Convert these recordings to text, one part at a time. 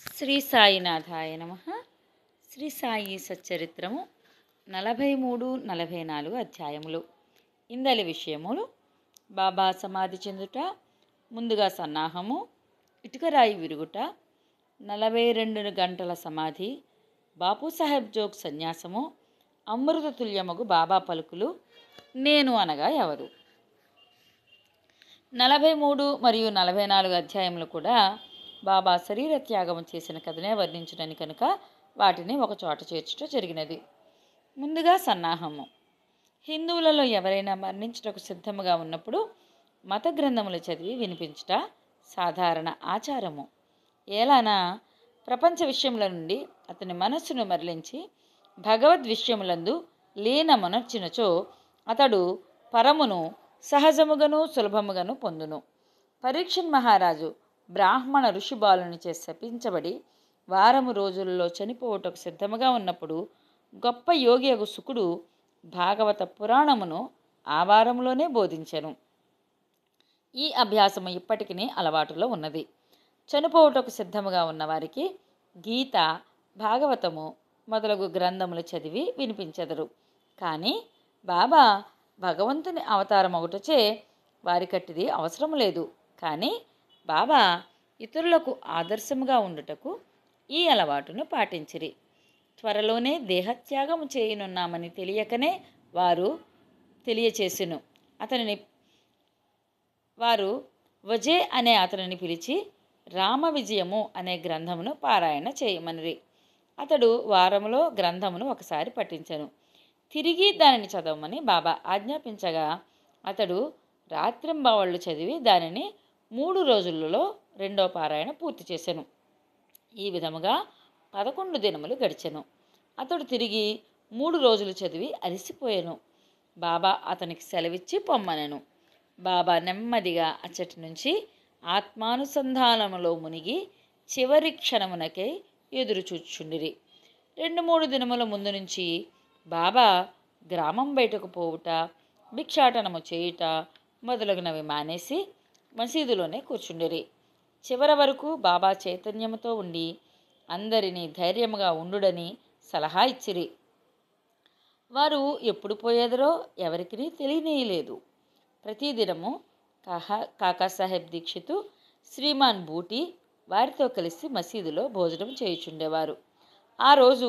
శ్రీ సాయినాథాయ నమ శ్రీ సాయి సచ్చరిత్రము నలభై మూడు నలభై నాలుగు అధ్యాయములు ఇందలి విషయములు బాబా సమాధి చెందుట ముందుగా సన్నాహము ఇటుకరాయి విరుగుట నలభై రెండు గంటల సమాధి బాపు సాహెబ్ జోగ్ సన్యాసము అమృత తుల్యమగు బాబా పలుకులు నేను అనగా ఎవరు నలభై మూడు మరియు నలభై నాలుగు అధ్యాయములు కూడా బాబా శరీర త్యాగం చేసిన కథనే వర్ణించడానికి కనుక వాటిని ఒక చోట చేర్చుట జరిగినది ముందుగా సన్నాహము హిందువులలో ఎవరైనా మరణించుటకు సిద్ధముగా ఉన్నప్పుడు మత గ్రంథములు చదివి వినిపించుట సాధారణ ఆచారము ఏలానా ప్రపంచ విషయముల నుండి అతని మనస్సును మరలించి భగవద్ విషయములందు లీనమనర్చినచో అతడు పరమును సహజముగను సులభముగను పొందును పరీక్షన్ మహారాజు బ్రాహ్మణ ఋషిబాలునిచే శపించబడి వారము రోజులలో చనిపోవుటకు సిద్ధముగా ఉన్నప్పుడు గొప్ప యోగియగు సుకుడు భాగవత పురాణమును ఆ వారంలోనే బోధించెను ఈ అభ్యాసము ఇప్పటికీ అలవాటులో ఉన్నది చనిపోవుటకు సిద్ధముగా ఉన్నవారికి గీత భాగవతము మొదలగు గ్రంథములు చదివి వినిపించెదరు కానీ బాబా భగవంతుని అవతారం ఒకటచే వారికట్టిది అవసరం లేదు కానీ బాబా ఇతరులకు ఆదర్శముగా ఉండుటకు ఈ అలవాటును పాటించిరి త్వరలోనే దేహత్యాగము చేయనున్నామని తెలియకనే వారు తెలియచేసెను అతనిని వారు వజే అనే అతనిని పిలిచి రామ విజయము అనే గ్రంథమును పారాయణ చేయమనిరి అతడు వారములో గ్రంథమును ఒకసారి పఠించను తిరిగి దానిని చదవమని బాబా ఆజ్ఞాపించగా అతడు రాత్రింబవళ్ళు చదివి దానిని మూడు రోజులలో రెండో పారాయణ పూర్తి చేశాను ఈ విధముగా పదకొండు దినములు గడిచెను అతడు తిరిగి మూడు రోజులు చదివి అలసిపోయాను బాబా అతనికి సెలవిచ్చి పొమ్మనెను బాబా నెమ్మదిగా అచ్చటి నుంచి ఆత్మానుసంధానములో మునిగి చివరి క్షణమునకై ఎదురు చూచుండిరి రెండు మూడు దినముల ముందు నుంచి బాబా గ్రామం బయటకు పోవుట భిక్షాటనము చేయుట మొదలగునవి మానేసి మసీదులోనే కూర్చుండిరి చివరి వరకు బాబా చైతన్యముతో ఉండి అందరినీ ధైర్యముగా ఉండుడని సలహా ఇచ్చిరి వారు ఎప్పుడు పోయేదరో ఎవరికి తెలియనేయలేదు ప్రతిదినము కాహా కాకాసాహెబ్ దీక్షితు శ్రీమాన్ బూటి వారితో కలిసి మసీదులో భోజనం చేయుచుండేవారు ఆ రోజు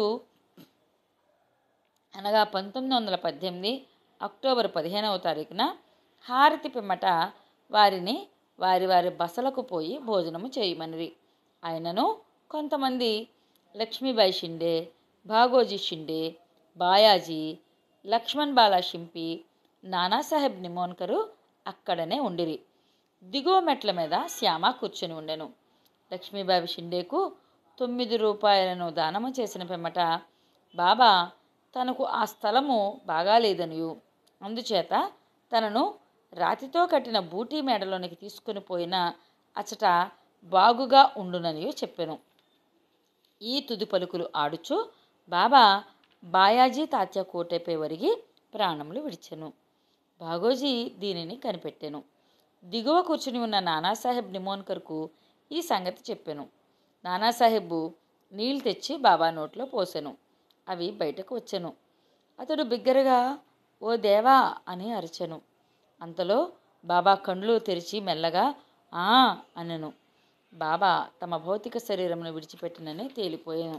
అనగా పంతొమ్మిది వందల పద్దెనిమిది అక్టోబర్ పదిహేనవ తారీఖున హారతి పిమ్మట వారిని వారి వారి బసలకు పోయి భోజనము చేయమనిరి ఆయనను కొంతమంది లక్ష్మీబాయి షిండే భాగోజీ షిండే బాయాజీ లక్ష్మణ్ బాలా షింపి నానాసాహెబ్ నిమోన్కరు అక్కడనే ఉండిరి దిగువ మెట్ల మీద శ్యామ కూర్చొని ఉండెను లక్ష్మీబాయి షిండేకు తొమ్మిది రూపాయలను దానము చేసిన పిమ్మట బాబా తనకు ఆ స్థలము బాగాలేదనియు అందుచేత తనను రాతితో కట్టిన బూటీ మేడలోనికి తీసుకుని పోయిన అచట బాగుగా ఉండుననియు చెప్పెను ఈ తుది పలుకులు ఆడుచు బాబా బాయాజీ తాత్య కోటెపై వరిగి ప్రాణములు విడిచెను బాగోజీ దీనిని కనిపెట్టెను దిగువ కూర్చుని ఉన్న నానాసాహెబ్ నిమోన్కర్కు ఈ సంగతి చెప్పెను నానాసాహెబ్ నీళ్ళు తెచ్చి బాబా నోట్లో పోసెను అవి బయటకు వచ్చెను అతడు బిగ్గరగా ఓ దేవా అని అరిచెను అంతలో బాబా కండ్లు తెరిచి మెల్లగా ఆ అనెను బాబా తమ భౌతిక శరీరమును విడిచిపెట్టినని తేలిపోయాను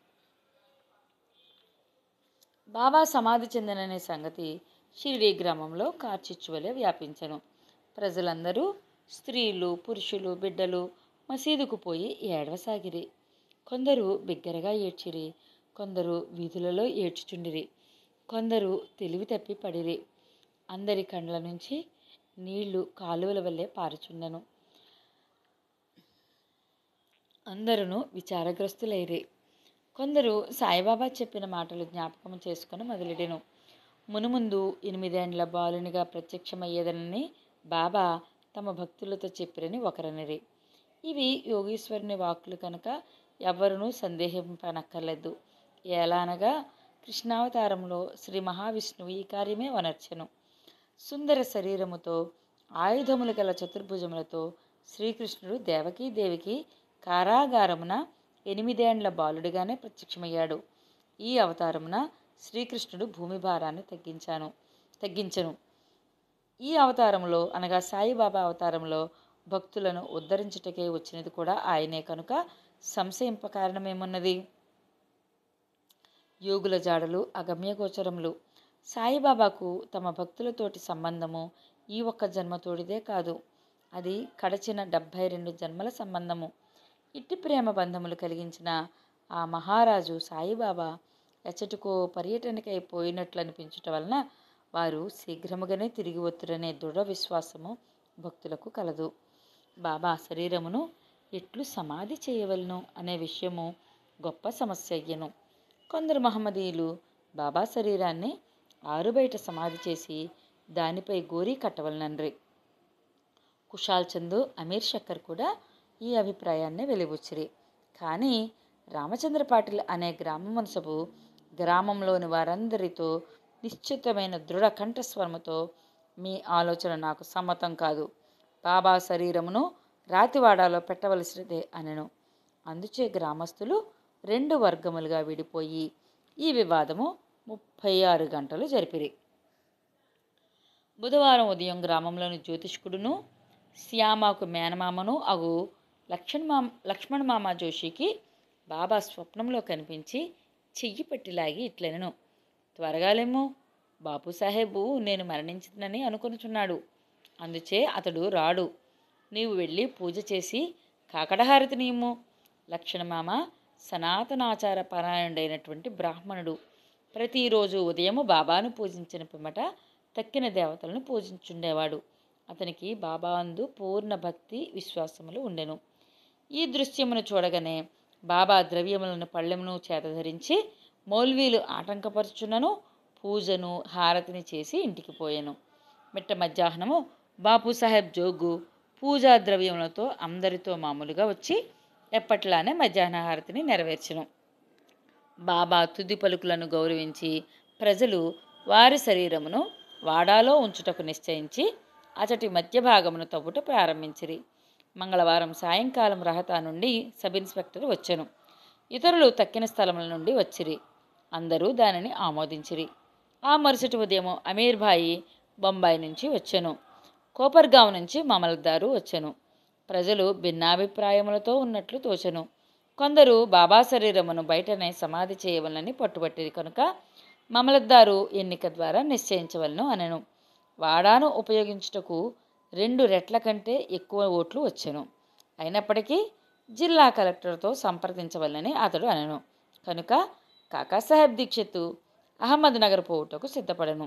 బాబా సమాధి చెందిననే సంగతి షిరిడి గ్రామంలో కార్చిచ్చువలే వ్యాపించెను ప్రజలందరూ స్త్రీలు పురుషులు బిడ్డలు మసీదుకు పోయి ఏడవసాగిరి కొందరు బిగ్గరగా ఏడ్చిరి కొందరు వీధులలో ఏడ్చుచుండిరి కొందరు తెలివి తప్పి పడిరి అందరి కండ్ల నుంచి నీళ్లు కాలువల వల్లే పారుచుండెను అందరూ విచారగ్రస్తులైరి కొందరు సాయిబాబా చెప్పిన మాటలు జ్ఞాపకం చేసుకుని మొదలెడెను మునుముందు ఎనిమిదేండ్ల బాలునిగా ప్రత్యక్షమయ్యేదనని బాబా తమ భక్తులతో చెప్పిరని ఒకరనిరి ఇవి యోగీశ్వరుని వాక్కులు కనుక ఎవ్వరూ సందేహింపనక్కర్లేదు ఎలానగా కృష్ణావతారంలో శ్రీ మహావిష్ణువు ఈ కార్యమే వనర్చెను సుందర శరీరముతో ఆయుధములు గల చతుర్భుజములతో శ్రీకృష్ణుడు దేవకీదేవికి కారాగారమున ఎనిమిదేండ్ల బాలుడిగానే ప్రత్యక్షమయ్యాడు ఈ అవతారమున శ్రీకృష్ణుడు భూమి భారాన్ని తగ్గించాను తగ్గించను ఈ అవతారంలో అనగా సాయిబాబా అవతారంలో భక్తులను ఉద్ధరించుటకే వచ్చినది కూడా ఆయనే కనుక సంశయింప కారణమేమున్నది యోగుల జాడలు అగమ్యగోచరములు సాయిబాబాకు తమ భక్తులతోటి సంబంధము ఈ ఒక్క జన్మతోడిదే కాదు అది కడచిన డెబ్భై రెండు జన్మల సంబంధము ఇట్టి ప్రేమ బంధములు కలిగించిన ఆ మహారాజు సాయిబాబా ఎచ్చటికో పర్యటనకై పోయినట్లు అనిపించుట వలన వారు శీఘ్రముగానే తిరిగి వత్తురనే దృఢ విశ్వాసము భక్తులకు కలదు బాబా శరీరమును ఎట్లు సమాధి చేయవలను అనే విషయము గొప్ప సమస్య అయ్యను కొందరు మహమ్మదీయులు బాబా శరీరాన్ని ఆరుబయట సమాధి చేసి దానిపై గోరీ కట్టవలనన్రి కుషాల్ చందు అమీర్ శక్కర్ కూడా ఈ అభిప్రాయాన్ని వెలిబుచ్చిరి కానీ రామచంద్ర పాటిల్ అనే గ్రామ మనసపు గ్రామంలోని వారందరితో నిశ్చితమైన దృఢ కంఠస్వరముతో మీ ఆలోచన నాకు సమ్మతం కాదు బాబా శరీరమును రాతివాడాలో పెట్టవలసినదే అనెను అందుచే గ్రామస్తులు రెండు వర్గములుగా విడిపోయి ఈ వివాదము ముప్పై ఆరు గంటలు జరిపిరి బుధవారం ఉదయం గ్రామంలోని జ్యోతిష్కుడును శ్యామకు మేనమామను అగు లక్ష్మణ్ మామ లక్ష్మణ్ మామ జోషికి బాబా స్వప్నంలో కనిపించి చెయ్యి పట్టి లాగి ఇట్లనెను త్వరగా లేము బాపు సాహెబు నేను మరణించిందని అనుకొనుచున్నాడు అందుచే అతడు రాడు నీవు వెళ్ళి పూజ చేసి కాకడహారతి నీయము లక్షణమామ సనాతనాచార పరాయణుడైనటువంటి బ్రాహ్మణుడు ప్రతిరోజు ఉదయము బాబాను పూజించిన పిమ్మట తక్కిన దేవతలను పూజించుండేవాడు అతనికి బాబా అందు పూర్ణ భక్తి విశ్వాసములు ఉండెను ఈ దృశ్యమును చూడగానే బాబా ద్రవ్యములను పళ్ళెమును చేతధరించి మౌల్వీలు ఆటంకపరుచున్నను పూజను హారతిని చేసి ఇంటికి పోయాను మిట్ట మధ్యాహ్నము బాపు సాహెబ్ జోగు పూజా ద్రవ్యములతో అందరితో మామూలుగా వచ్చి ఎప్పట్లానే మధ్యాహ్న హారతిని నెరవేర్చెను బాబా తుది పలుకులను గౌరవించి ప్రజలు వారి శరీరమును వాడాలో ఉంచుటకు నిశ్చయించి అచటి మధ్య భాగమును తవ్వుట ప్రారంభించిరి మంగళవారం సాయంకాలం రహతా నుండి సబ్ ఇన్స్పెక్టర్ వచ్చెను ఇతరులు తక్కిన స్థలముల నుండి వచ్చిరి అందరూ దానిని ఆమోదించిరి ఆ మరుసటి ఉదయం అమీర్ భాయి బొంబాయి నుంచి వచ్చెను కోపర్గావ్ నుంచి మమల్దారు వచ్చెను ప్రజలు భిన్నాభిప్రాయములతో ఉన్నట్లు తోచెను కొందరు బాబా శరీరమును బయటనే సమాధి చేయవలనని పట్టుబట్టిరి కనుక మమలద్దారు ఎన్నిక ద్వారా నిశ్చయించవలను అనెను వాడాను ఉపయోగించుటకు రెండు రెట్ల కంటే ఎక్కువ ఓట్లు వచ్చెను అయినప్పటికీ జిల్లా కలెక్టర్తో సంప్రదించవలని అతడు అనెను కనుక కాకాసాహెబ్ దీక్షిత్ అహ్మద్ నగర్ పోవుటకు సిద్ధపడను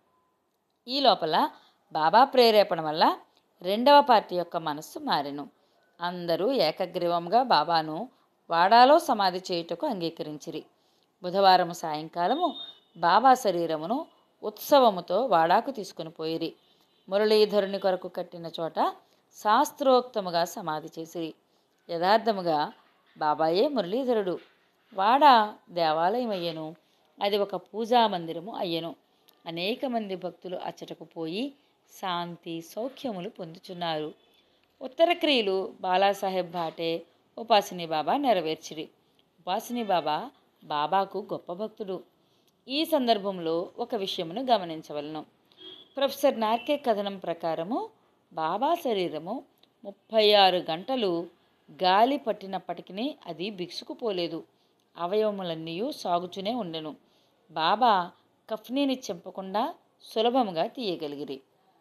ఈ లోపల బాబా ప్రేరేపణ వల్ల రెండవ పార్టీ యొక్క మనస్సు మారెను అందరూ ఏకగ్రీవంగా బాబాను వాడాలో సమాధి చేయుటకు అంగీకరించిరి బుధవారం సాయంకాలము బాబా శరీరమును ఉత్సవముతో వాడాకు తీసుకుని పోయిరి మురళీధరుని కొరకు కట్టిన చోట శాస్త్రోక్తముగా సమాధి చేసిరి యథార్థముగా బాబాయే మురళీధరుడు వాడ దేవాలయం అయ్యను అది ఒక పూజా మందిరము అయ్యను అనేక మంది భక్తులు అచ్చటకు పోయి శాంతి సౌఖ్యములు పొందుచున్నారు ఉత్తర క్రియలు బాలాసాహెబ్ భాటే ఉపాసిని బాబా నెరవేర్చిరి ఉపాసిని బాబా బాబాకు గొప్ప భక్తుడు ఈ సందర్భంలో ఒక విషయమును గమనించవలను ప్రొఫెసర్ నార్కే కథనం ప్రకారము బాబా శరీరము ముప్పై ఆరు గంటలు గాలి పట్టినప్పటికీ అది బిగుసుకుపోలేదు అవయవములన్నీ సాగుతూనే ఉండెను బాబా కఫ్నీని చెంపకుండా సులభముగా తీయగలిగిరి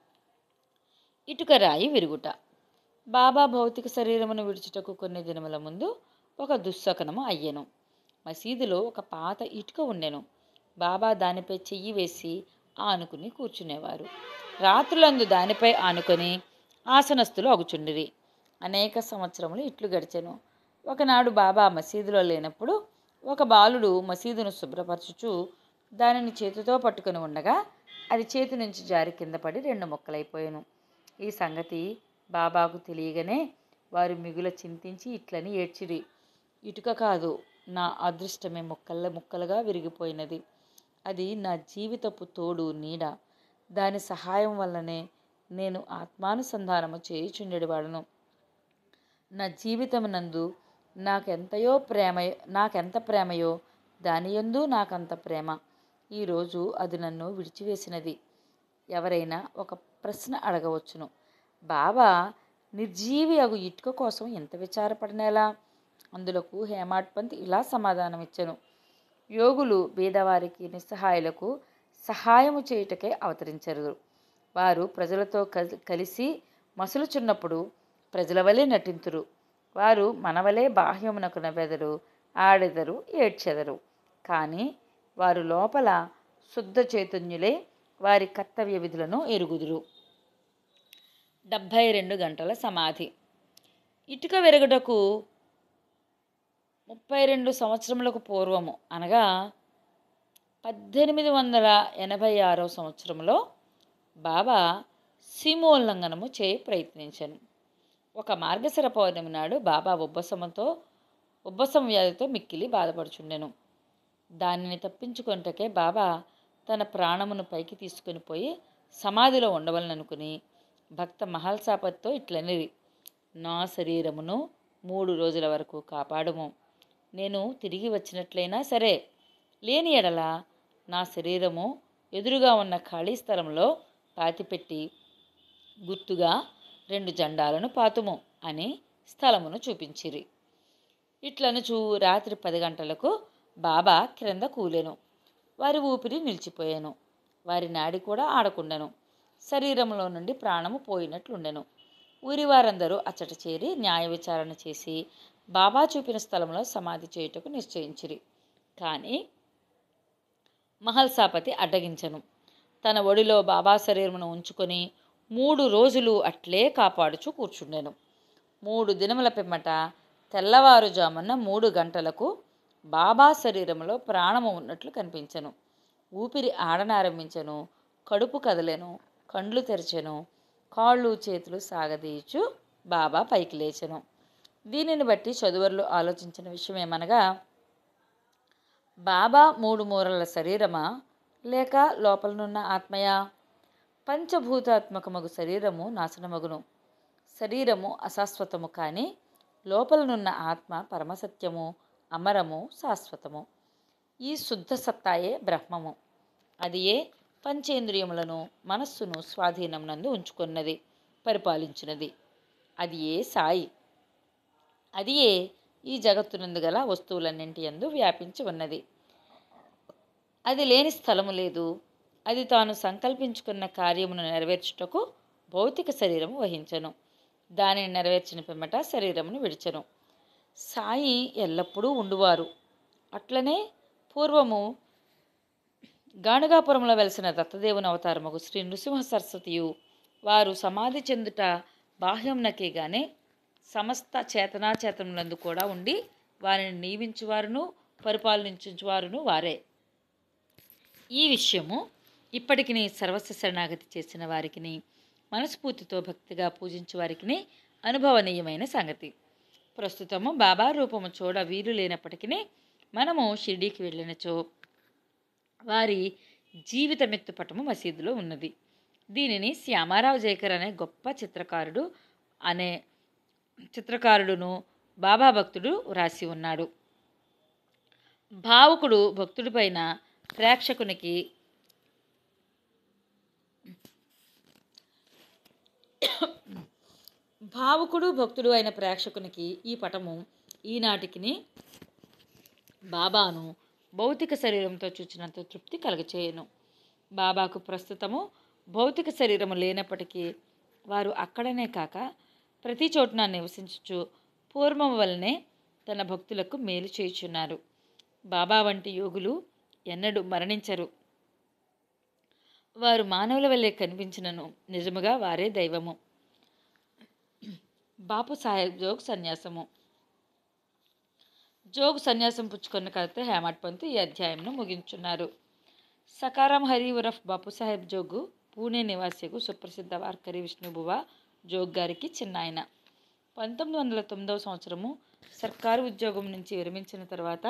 ఇటుక రాయి విరుగుట బాబా భౌతిక శరీరమును విడుచుటకు కొన్ని దినముల ముందు ఒక దుస్సకనము అయ్యెను మసీదులో ఒక పాత ఇటుక ఉండెను బాబా దానిపై చెయ్యి వేసి ఆనుకుని కూర్చునేవారు రాత్రులందు దానిపై ఆనుకొని ఆసనస్తులు అగుచుండిరి అనేక సంవత్సరములు ఇట్లు గడిచెను ఒకనాడు బాబా మసీదులో లేనప్పుడు ఒక బాలుడు మసీదును శుభ్రపరచుచు దానిని చేతితో పట్టుకొని ఉండగా అది చేతి నుంచి జారి కింద పడి రెండు ముక్కలైపోయాను ఈ సంగతి బాబాకు తెలియగానే వారు మిగుల చింతించి ఇట్లని ఏడ్చిరి ఇటుక కాదు నా అదృష్టమే ముక్కల్ల ముక్కలుగా విరిగిపోయినది అది నా జీవితపు తోడు నీడ దాని సహాయం వల్లనే నేను ఆత్మానుసంధానము చేయుచుండెడివాడను నా జీవితమునందు నాకెంతయో ప్రేమ నాకెంత ప్రేమయో దాని యందు నాకంత ప్రేమ ఈరోజు అది నన్ను విడిచివేసినది ఎవరైనా ఒక ప్రశ్న అడగవచ్చును బాబా నిర్జీవి అగు ఇటుక కోసం ఎంత విచారపడినేలా అందులకు హేమాడ్ పంత్ ఇలా సమాధానం ఇచ్చెను యోగులు బీదవారికి నిస్సహాయులకు సహాయము చేయుటకే అవతరించరు వారు ప్రజలతో కలి- కలిసి మసులుచున్నప్పుడు ప్రజల వలె నటింతురు వారు మనవలే బాహ్యమునకు నవ్వెదరు ఆడెదరు ఏడ్చెదరు కానీ వారు లోపల శుద్ధ చైతన్యులే వారి కర్తవ్య విధులను ఎరుగుదురు డెబ్భై రెండు గంటల సమాధి ఇటుక వెరగుటకు ముప్పై రెండు సంవత్సరములకు పూర్వము అనగా పద్దెనిమిది వందల ఎనభై ఆరవ సంవత్సరంలో బాబా సీమోల్లంఘనము చేయి ప్రయత్నించాను ఒక మార్గశిర పౌర్ణమి నాడు బాబా ఉబ్బసముతో ఉబ్బసం వ్యాధితో మిక్కిలి బాధపడుచుండెను దానిని తప్పించుకొనుటకే బాబా తన ప్రాణమును పైకి తీసుకొని పోయి సమాధిలో ఉండవలననుకుని భక్త మహల్సాపత్తో ఇట్లనిది నా శరీరమును మూడు రోజుల వరకు కాపాడుము నేను తిరిగి వచ్చినట్లయినా సరే లేని ఎడల నా శరీరము ఎదురుగా ఉన్న ఖాళీ స్థలంలో పాతిపెట్టి గుర్తుగా రెండు జెండాలను పాతుము అని స్థలమును చూపించిరి ఇట్లనుచూ రాత్రి పది గంటలకు బాబా క్రింద కూలెను వారి ఊపిరి నిలిచిపోయాను వారి నాడి కూడా ఆడకుండెను శరీరంలో నుండి ప్రాణము పోయినట్లుండెను ఊరి వారందరూ అచ్చట చేరి న్యాయ విచారణ చేసి బాబా చూపిన స్థలంలో సమాధి చేయుటకు నిశ్చయించిరి కానీ మహల్సాపతి అడ్డగించను తన ఒడిలో బాబా శరీరమును ఉంచుకొని మూడు రోజులు అట్లే కాపాడుచు కూర్చుండెను మూడు దినముల పిమ్మట తెల్లవారుజామున మూడు గంటలకు బాబా శరీరంలో ప్రాణము ఉన్నట్లు కనిపించెను ఊపిరి ఆడనారంభించెను కడుపు కదలెను కండ్లు తెరిచెను కాళ్ళు చేతులు సాగదీయచు బాబా పైకి లేచెను దీనిని బట్టి చదువర్లు ఆలోచించిన విషయం ఏమనగా బాబా మూడు మూరల శరీరమా లేక లోపలనున్న ఆత్మయా పంచభూతాత్మకమగు శరీరము నాశనమగును శరీరము అశాశ్వతము కానీ లోపలనున్న ఆత్మ పరమసత్యము అమరము శాశ్వతము ఈ శుద్ధ సత్తాయే బ్రహ్మము అది ఏ పంచేంద్రియములను మనస్సును స్వాధీనమునందు ఉంచుకున్నది పరిపాలించినది అది ఏ సాయి అది ఏ ఈ జగత్తునందు గల వస్తువులన్నింటి యందు వ్యాపించి ఉన్నది అది లేని స్థలము లేదు అది తాను సంకల్పించుకున్న కార్యమును నెరవేర్చుటకు భౌతిక శరీరము వహించను దానిని నెరవేర్చిన పిమ్మట శరీరమును విడిచెను సాయి ఎల్లప్పుడూ ఉండువారు అట్లనే పూర్వము గాణగాపురంలో వెలిసిన దత్తదేవుని అవతారముకు శ్రీ నృసింహ సరస్వతియు వారు సమాధి చెందుట బాహ్యంనకే గానే సమస్త చేతనాచేతనలందు కూడా ఉండి వారిని నియమించువారును పరిపాలించువారును వారే ఈ విషయము ఇప్పటికి సర్వస్వ శరణాగతి చేసిన వారికి మనస్ఫూర్తితో భక్తిగా పూజించే వారికి అనుభవనీయమైన సంగతి ప్రస్తుతము బాబా రూపము చూడ వీలు లేనప్పటికీ మనము షిర్డీకి వెళ్ళినచో వారి జీవితమెత్తు పటము మసీదులో ఉన్నది దీనిని శ్యామారావు జయకర్ అనే గొప్ప చిత్రకారుడు అనే చిత్రకారుడును బాబా భక్తుడు వ్రాసి ఉన్నాడు భావుకుడు భక్తుడిపైన ప్రేక్షకునికి భావుకుడు భక్తుడు అయిన ప్రేక్షకునికి ఈ పటము ఈనాటికి బాబాను భౌతిక శరీరంతో చూచినంత తృప్తి కలగచేయను బాబాకు ప్రస్తుతము భౌతిక శరీరము లేనప్పటికీ వారు అక్కడనే కాక ప్రతి చోటున నివసించుచు పూర్వం వల్లనే తన భక్తులకు మేలు చేయుచున్నారు బాబా వంటి యోగులు ఎన్నడూ మరణించరు వారు మానవుల వల్లే కనిపించినను నిజముగా వారే దైవము బాపు సాహెబ్ జోగ్ సన్యాసము జోగు సన్యాసం పుచ్చుకున్న కథతో హేమట్ పంత్ ఈ అధ్యాయంను ముగించున్నారు సకారాం హరి ఉరఫ్ బాపు సాహెబ్ జోగు పూణే నివాసికు సుప్రసిద్ధ వార్కరి విష్ణుబువ జోగ్ గారికి చిన్నాయన పంతొమ్మిది వందల తొమ్మిదవ సంవత్సరము సర్కారు ఉద్యోగం నుంచి విరమించిన తర్వాత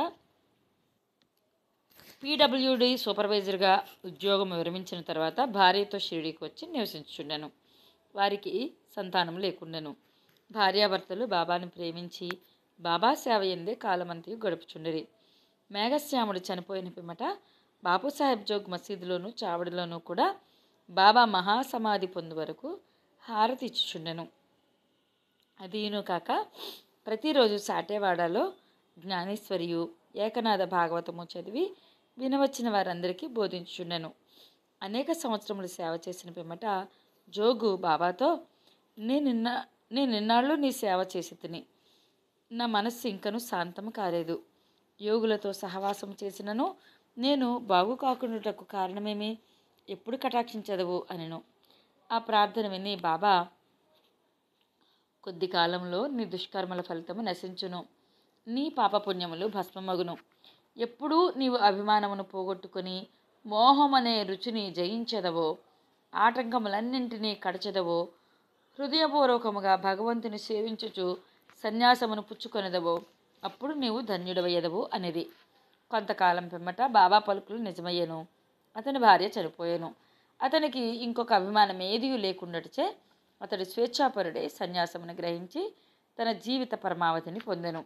పీడబ్ల్యూడి సూపర్వైజర్గా ఉద్యోగం విరమించిన తర్వాత భార్యతో షిరిడీకి వచ్చి నివసించుండెను వారికి సంతానం లేకుండెను భార్యాభర్తలు బాబాను ప్రేమించి బాబా సేవ ఎందే కాలమంతయు గడుపుచుండిరి మేఘశ్యాముడు చనిపోయిన పిమ్మట బాపుసాహెబ్ జోగ్ మసీదులోను చావడిలోనూ కూడా బాబా మహాసమాధి పొందు వరకు హారతి ఇచ్చుచుండెను అదీను కాక ప్రతిరోజు సాటేవాడలో జ్ఞానేశ్వరియు ఏకనాథ భాగవతము చదివి వినవచ్చిన వారందరికీ బోధించుచుండెను అనేక సంవత్సరములు సేవ చేసిన పిమ్మట జోగు బాబాతో నేనిన్న నేనిన్నాళ్ళు నీ సేవ చేసి తిని నా మనస్సు ఇంకను శాంతం కాలేదు యోగులతో సహవాసం చేసినను నేను బాగు కాకుండాటకు కారణమేమి ఎప్పుడు కటాక్షించదవు అనెను ఆ ప్రార్థన విని బాబా కొద్ది కాలంలో నీ దుష్కర్మల ఫలితము నశించును నీ పాపపుణ్యములు భస్మమగును ఎప్పుడూ నీవు అభిమానమును పోగొట్టుకొని మోహం అనే రుచిని జయించెదవో ఆటంకములన్నింటినీ కడచెదవో హృదయపూర్వకముగా భగవంతుని సేవించుచు సన్యాసమును పుచ్చుకొనదవో అప్పుడు నీవు ధన్యుడవయ్యదవు అనేది కొంతకాలం పిమ్మట బాబా పలుకులు నిజమయ్యను అతని భార్య చనిపోయాను అతనికి ఇంకొక అభిమానం ఏదీ లేకుండాటచే అతడు స్వేచ్ఛాపరుడే సన్యాసమును గ్రహించి తన జీవిత పరమావధిని పొందెను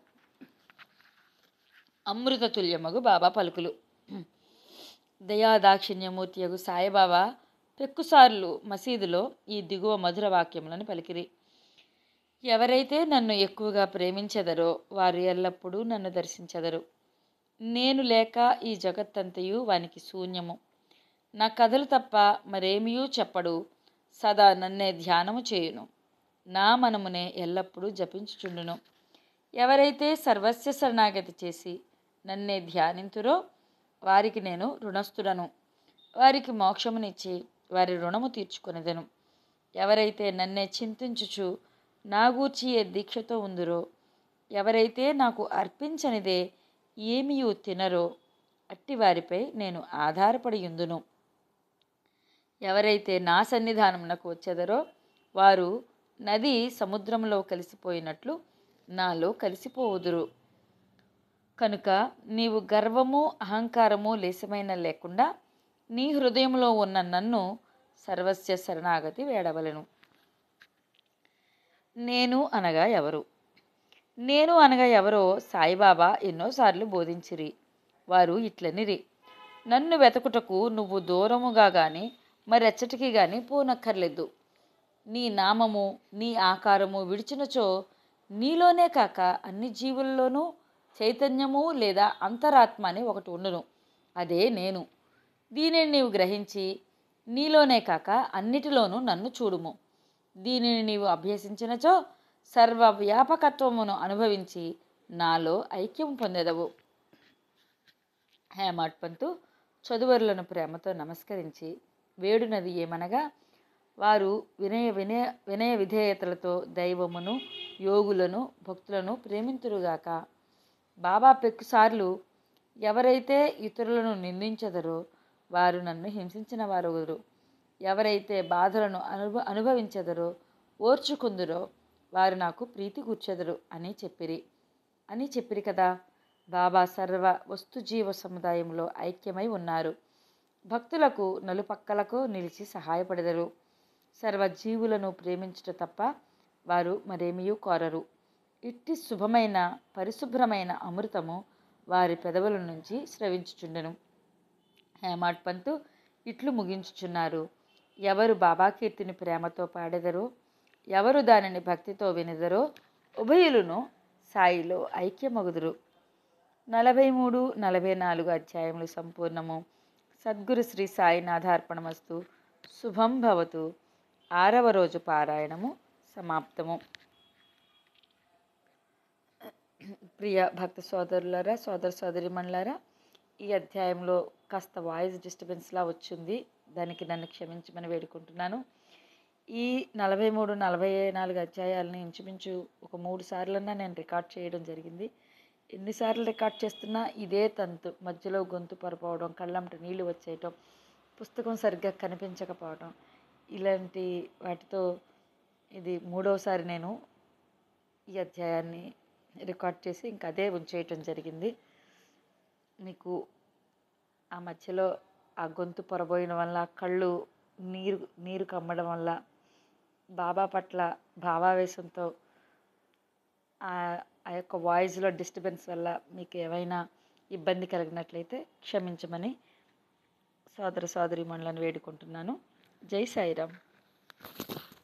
అమృత తుల్యమగు బాబా పలుకులు దయాదాక్షిణ్యమూర్తియగు సాయిబాబా పెక్కుసార్లు మసీదులో ఈ దిగువ మధుర వాక్యములను పలికిరి ఎవరైతే నన్ను ఎక్కువగా ప్రేమించెదరో వారు ఎల్లప్పుడూ నన్ను దర్శించెదరు నేను లేక ఈ జగత్తంతయు వానికి శూన్యము నా కథలు తప్ప మరేమియూ చెప్పడు సదా నన్నే ధ్యానము చేయును నా మనమునే ఎల్లప్పుడూ జపించుచుండును ఎవరైతే సర్వస్య శరణాగతి చేసి నన్నే ధ్యానింతురో వారికి నేను రుణస్థుడను వారికి మోక్షమునిచ్చి వారి రుణము తీర్చుకొనిదెను ఎవరైతే నన్నే చింతించుచు నా గూర్చి ఏ దీక్షతో ఉందురో ఎవరైతే నాకు అర్పించనిదే ఏమియూ తినరో అట్టి వారిపై నేను ఆధారపడి ఉందును ఎవరైతే నా సన్నిధానమునకు వచ్చెదరో వారు నది సముద్రంలో కలిసిపోయినట్లు నాలో కలిసిపోవుదురు కనుక నీవు గర్వము అహంకారము లేసమైన లేకుండా నీ హృదయంలో ఉన్న నన్ను సర్వస్య శరణాగతి వేడవలను నేను అనగా ఎవరు నేను అనగా ఎవరో సాయిబాబా ఎన్నోసార్లు బోధించిరి వారు ఇట్లనిరి నన్ను వెతకుటకు నువ్వు దూరముగా గాని మరెచ్చటికి గాని పోనక్కర్లేదు నీ నామము నీ ఆకారము విడిచినచో నీలోనే కాక అన్ని జీవుల్లోనూ చైతన్యము లేదా అంతరాత్మ అని ఒకటి ఉండును అదే నేను దీనిని నీవు గ్రహించి నీలోనే కాక అన్నిటిలోనూ నన్ను చూడుము దీనిని నీవు అభ్యసించినచో సర్వ వ్యాపకత్వమును అనుభవించి నాలో ఐక్యం పొందెదవు హేమాట్ పంతు చదువరులను ప్రేమతో నమస్కరించి వేడునది ఏమనగా వారు వినయ వినయ వినయ విధేయతలతో దైవమును యోగులను భక్తులను ప్రేమింతురుగాక బాబా పెక్కుసార్లు ఎవరైతే ఇతరులను నిందించదరో వారు నన్ను హింసించిన వారు ఎవరైతే బాధలను అనుభ అనుభవించదరో ఓర్చుకుందురో వారు నాకు ప్రీతి కూర్చెదరు అని చెప్పిరి అని చెప్పిరి కదా బాబా సర్వ వస్తుజీవ సముదాయంలో ఐక్యమై ఉన్నారు భక్తులకు నలుపక్కలకు నిలిచి సహాయపడెదరు సర్వజీవులను ప్రేమించుట తప్ప వారు మరేమీ కోరరు ఇట్టి శుభమైన పరిశుభ్రమైన అమృతము వారి పెదవుల నుంచి స్రవించుచుండెను హేమాడ్ పంతు ఇట్లు ముగించుచున్నారు ఎవరు బాబా కీర్తిని ప్రేమతో పాడెదరో ఎవరు దానిని భక్తితో వినెదరో ఉభయులను సాయిలో ఐక్యమగుదురు నలభై మూడు నలభై నాలుగు అధ్యాయములు సంపూర్ణము సద్గురు శ్రీ సాయినాథార్పణమస్తు శుభం భవతు ఆరవ రోజు పారాయణము సమాప్తము ప్రియ భక్త సోదరులారా సోదర సోదరిమణులారా ఈ అధ్యాయంలో కాస్త వాయిస్ డిస్టర్బెన్స్లా వచ్చింది దానికి నన్ను క్షమించమని వేడుకుంటున్నాను ఈ నలభై మూడు నలభై నాలుగు అధ్యాయాలని ఇంచుమించు ఒక మూడు సార్లన్నా నేను రికార్డ్ చేయడం జరిగింది ఎన్నిసార్లు రికార్డ్ చేస్తున్నా ఇదే తంతు మధ్యలో గొంతు పరపోవడం కళ్ళంట నీళ్లు వచ్చేయటం పుస్తకం సరిగ్గా కనిపించకపోవడం ఇలాంటి వాటితో ఇది మూడవసారి నేను ఈ అధ్యాయాన్ని రికార్డ్ చేసి ఇంకా అదే ఉంచేయటం జరిగింది మీకు ఆ మధ్యలో ఆ గొంతు పొరబోయడం వల్ల కళ్ళు నీరు నీరు కమ్మడం వల్ల బాబా పట్ల భావావేశంతో ఆ- ఆ యొక్క వాయిస్లో డిస్టర్బెన్స్ వల్ల మీకు ఏమైనా ఇబ్బంది కలిగినట్లయితే క్షమించమని సోదర సోదరి వేడుకుంటున్నాను జై సాయిరామ్